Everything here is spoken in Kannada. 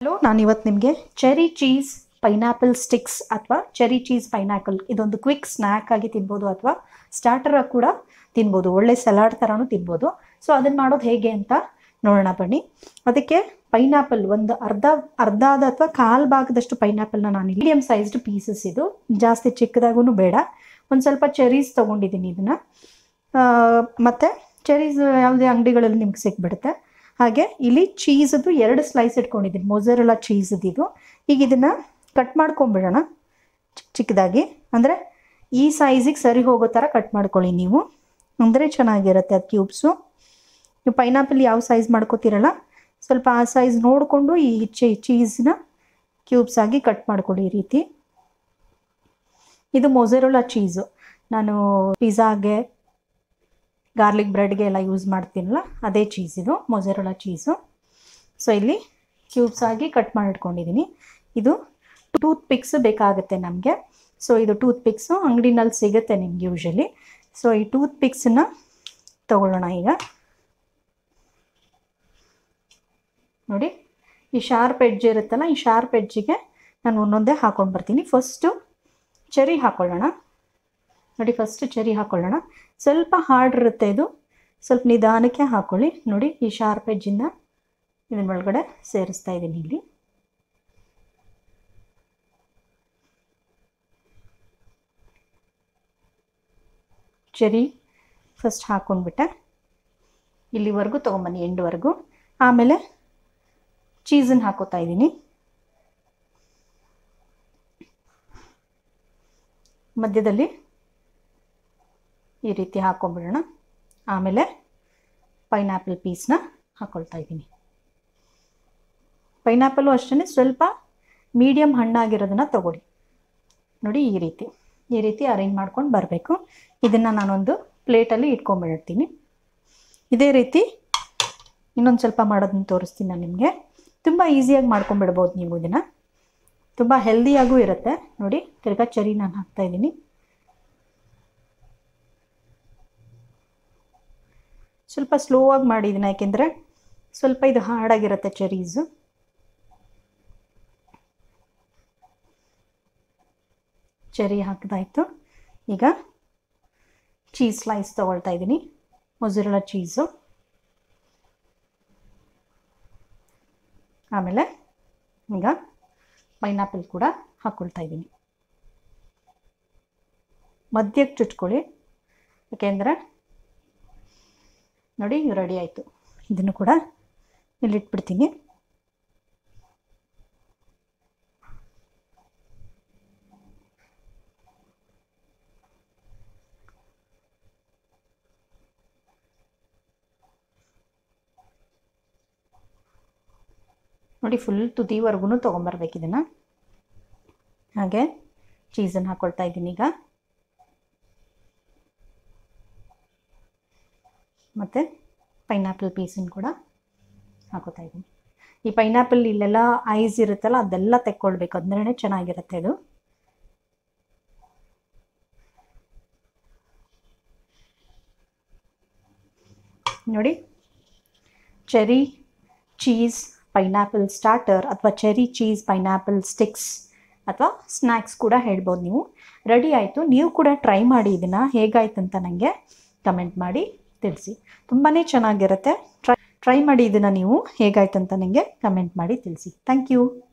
ಹಲೋ ನಾನಿವತ್ತು ನಿಮಗೆ ಚೆರಿ ಚೀಸ್ ಪೈನಾಪಲ್ ಸ್ಟಿಕ್ಸ್ ಅಥವಾ ಚೆರಿ ಚೀಸ್ ಪೈನಾಪಲ್ ಇದೊಂದು ಕ್ವಿಕ್ ಸ್ನ್ಯಾಕ್ ಆಗಿ ತಿನ್ಬೋದು ಅಥವಾ ಸ್ಟಾರ್ಟರ್ ಆಗಿ ಕೂಡ ತಿನ್ಬೋದು ಒಳ್ಳೆ ಸಲಾಡ್ ಥರನೂ ತಿನ್ಬೋದು ಸೊ ಅದನ್ನು ಮಾಡೋದು ಹೇಗೆ ಅಂತ ನೋಡೋಣ ಬನ್ನಿ ಅದಕ್ಕೆ ಪೈನಾಪಲ್ ಒಂದು ಅರ್ಧ ಅರ್ಧದ ಅಥವಾ ಕಾಲು ಭಾಗದಷ್ಟು ಪೈನಾಪಲ್ನ ನಾನು ಮೀಡಿಯಮ್ ಸೈಜ್ಡ್ ಪೀಸಸ್ ಇದು ಜಾಸ್ತಿ ಚಿಕ್ಕದಾಗೂ ಬೇಡ ಒಂದು ಸ್ವಲ್ಪ ಚೆರೀಸ್ ತೊಗೊಂಡಿದ್ದೀನಿ ಇದನ್ನು ಮತ್ತು ಚೆರೀಸ್ ಯಾವುದೇ ಅಂಗಡಿಗಳಲ್ಲಿ ನಿಮ್ಗೆ ಸಿಕ್ಬಿಡುತ್ತೆ ಹಾಗೆ ಇಲ್ಲಿ ಚೀಸದು ಎರಡು ಸ್ಲೈಸ್ ಇಟ್ಕೊಂಡಿದ್ದೀನಿ ಮೊಸರೆಲ್ಲ ಚೀಸದು ಇದು ಈಗ ಇದನ್ನು ಕಟ್ ಮಾಡ್ಕೊಂಬಿಡೋಣ ಚಿಕ್ಕ ಚಿಕ್ಕದಾಗಿ ಅಂದರೆ ಈ ಸೈಜಿಗೆ ಸರಿ ಹೋಗೋ ಥರ ಕಟ್ ಮಾಡ್ಕೊಳ್ಳಿ ನೀವು ಅಂದರೆ ಚೆನ್ನಾಗಿರುತ್ತೆ ಅದು ಕ್ಯೂಬ್ಸು ನೀವು ಪೈನಾಪಲ್ ಯಾವ ಸೈಜ್ ಮಾಡ್ಕೋತೀರಲ್ಲ ಸ್ವಲ್ಪ ಆ ಸೈಜ್ ನೋಡಿಕೊಂಡು ಈ ಚೀ ಚೀಸ್ನ ಕ್ಯೂಬ್ಸ್ ಆಗಿ ಕಟ್ ಮಾಡ್ಕೊಳ್ಳಿ ಈ ರೀತಿ ಇದು ಮೊಸೆರೋಲಾ ಚೀಸು ನಾನು ಪಿಜ್ಜಾಗೆ ಗಾರ್ಲಿಕ್ ಬ್ರೆಡ್ಗೆ ಎಲ್ಲ ಯೂಸ್ ಮಾಡ್ತೀನಲ್ಲ ಅದೇ ಚೀಸ್ ಇದು ಮೊಸೆರೋಲಾ ಚೀಸು ಸೊ ಇಲ್ಲಿ ಕ್ಯೂಬ್ಸ್ ಆಗಿ ಕಟ್ ಮಾಡಿಟ್ಕೊಂಡಿದ್ದೀನಿ ಇದು ಟೂತ್ ಪಿಕ್ಸ್ ಬೇಕಾಗುತ್ತೆ ನಮಗೆ ಸೊ ಇದು ಟೂತ್ ಪಿಕ್ಸು ಅಂಗಡಿನಲ್ಲಿ ಸಿಗುತ್ತೆ ನಿಮ್ಗೆ ಯೂಶಲಿ ಸೊ ಈ ಟೂತ್ ಪಿಕ್ಸನ್ನ ತಗೊಳ್ಳೋಣ ಈಗ ನೋಡಿ ಈ ಶಾರ್ಪ್ ಎಡ್ಜ್ ಇರುತ್ತಲ್ಲ ಈ ಶಾರ್ಪ್ ಎಡ್ಜಿಗೆ ನಾನು ಒಂದೊಂದೇ ಹಾಕೊಂಡು ಬರ್ತೀನಿ ಫಸ್ಟು ಚೆರಿ ಹಾಕ್ಕೊಳ್ಳೋಣ ನೋಡಿ ಫಸ್ಟ್ ಚೆರಿ ಹಾಕ್ಕೊಳ್ಳೋಣ ಸ್ವಲ್ಪ ಹಾರ್ಡ್ ಇರುತ್ತೆ ಇದು ಸ್ವಲ್ಪ ನಿಧಾನಕ್ಕೆ ಹಾಕ್ಕೊಳ್ಳಿ ನೋಡಿ ಈ ಶಾರ್ಪ್ ಎಡ್ಜಿಂದ ಇದನ್ನ ಒಳಗಡೆ ಸೇರಿಸ್ತಾ ಇದ್ದೀನಿ ಇಲ್ಲಿ ಚೆರಿ ಫಸ್ಟ್ ಹಾಕ್ಕೊಂಡ್ಬಿಟ್ಟೆ ಇಲ್ಲಿವರೆಗೂ ತೊಗೊಂಬನ್ನಿ ಎಂಡ್ವರೆಗೂ ಆಮೇಲೆ ಚೀಸನ್ನು ಹಾಕೋತಾ ಇದ್ದೀನಿ ಮಧ್ಯದಲ್ಲಿ ಈ ರೀತಿ ಹಾಕ್ಕೊಂಬಿಡೋಣ ಆಮೇಲೆ ಪೈನಾಪಲ್ ಪೀಸ್ನ ಹಾಕ್ಕೊಳ್ತಾ ಇದ್ದೀನಿ ಪೈನಾಪಲ್ಲು ಅಷ್ಟೇ ಸ್ವಲ್ಪ ಮೀಡಿಯಮ್ ಹಣ್ಣಾಗಿರೋದನ್ನು ತಗೊಳ್ಳಿ ನೋಡಿ ಈ ರೀತಿ ಈ ರೀತಿ ಅರೇಂಜ್ ಮಾಡ್ಕೊಂಡು ಬರಬೇಕು ಇದನ್ನು ನಾನೊಂದು ಪ್ಲೇಟಲ್ಲಿ ಇಟ್ಕೊಂಡ್ಬಿಡ್ತೀನಿ ಇದೇ ರೀತಿ ಇನ್ನೊಂದು ಸ್ವಲ್ಪ ಮಾಡೋದನ್ನ ತೋರಿಸ್ತೀನಿ ನಾನು ನಿಮಗೆ ತುಂಬ ಈಸಿಯಾಗಿ ಮಾಡ್ಕೊಂಬಿಡ್ಬೋದು ನೀವು ಇದನ್ನು ತುಂಬ ಹೆಲ್ದಿಯಾಗೂ ಇರುತ್ತೆ ನೋಡಿ ತಿರ್ಗಾ ಚರಿ ನಾನು ಹಾಕ್ತಾಯಿದ್ದೀನಿ ಸ್ವಲ್ಪ ಸ್ಲೋ ಆಗಿ ಮಾಡಿದ್ದೀನಿ ಯಾಕೆಂದರೆ ಸ್ವಲ್ಪ ಇದು ಹಾರ್ಡಾಗಿರುತ್ತೆ ಚೆರೀಸು ಚೆರಿ ಹಾಕಿದಾಯಿತು ಈಗ ಚೀಸ್ ಸ್ಲೈಸ್ ತೊಗೊಳ್ತಾ ಇದ್ದೀನಿ ಮೊಸರಳ ಚೀಸು ಆಮೇಲೆ ಈಗ ಪೈನಾಪಲ್ ಕೂಡ ಹಾಕ್ಕೊಳ್ತಾ ಇದ್ದೀನಿ ಮಧ್ಯಕ್ಕೆ ಚುಚ್ಕೊಳ್ಳಿ ಯಾಕೆಂದರೆ ನೋಡಿ ರೆಡಿ ಆಯಿತು ಇದನ್ನು ಕೂಡ ಇಲ್ಲಿಟ್ಬಿಡ್ತೀನಿ ನೋಡಿ ಫುಲ್ ತುದಿವರೆಗೂ ತೊಗೊಂಬರ್ಬೇಕು ಇದನ್ನು ಹಾಗೆ ಚೀಸನ್ನು ಹಾಕ್ಕೊಳ್ತಾ ಇದ್ದೀನಿ ಈಗ ಮತ್ತು ಪೈನಾಪಲ್ ಪೀಸನ್ನು ಕೂಡ ಹಾಕೋತಾ ಇದ್ದೀನಿ ಈ ಪೈನಾಪಲ್ ಇಲ್ಲೆಲ್ಲ ಐಸ್ ಇರುತ್ತಲ್ಲ ಅದೆಲ್ಲ ತೆಕ್ಕೊಳ್ಬೇಕು ಅಂದ್ರೆ ಚೆನ್ನಾಗಿರುತ್ತೆ ಅದು ನೋಡಿ ಚೆರಿ ಚೀಸ್ ಪೈನಾಪಲ್ ಸ್ಟಾರ್ಟರ್ ಅಥವಾ ಚೆರಿ ಚೀಸ್ ಪೈನಾಪಲ್ ಸ್ಟಿಕ್ಸ್ ಅಥವಾ ಸ್ನ್ಯಾಕ್ಸ್ ಕೂಡ ಹೇಳ್ಬೋದು ನೀವು ರೆಡಿ ಆಯಿತು ನೀವು ಕೂಡ ಟ್ರೈ ಮಾಡಿ ಇದನ್ನು ಹೇಗಾಯ್ತು ಅಂತ ನನಗೆ ಕಮೆಂಟ್ ಮಾಡಿ ತಿಳಿಸಿ ತುಂಬಾ ಚೆನ್ನಾಗಿರುತ್ತೆ ಟ್ರೈ ಟ್ರೈ ಮಾಡಿ ಇದನ್ನು ನೀವು ಹೇಗಾಯ್ತು ಅಂತ ನನಗೆ ಕಮೆಂಟ್ ಮಾಡಿ ತಿಳಿಸಿ ಥ್ಯಾಂಕ್ ಯು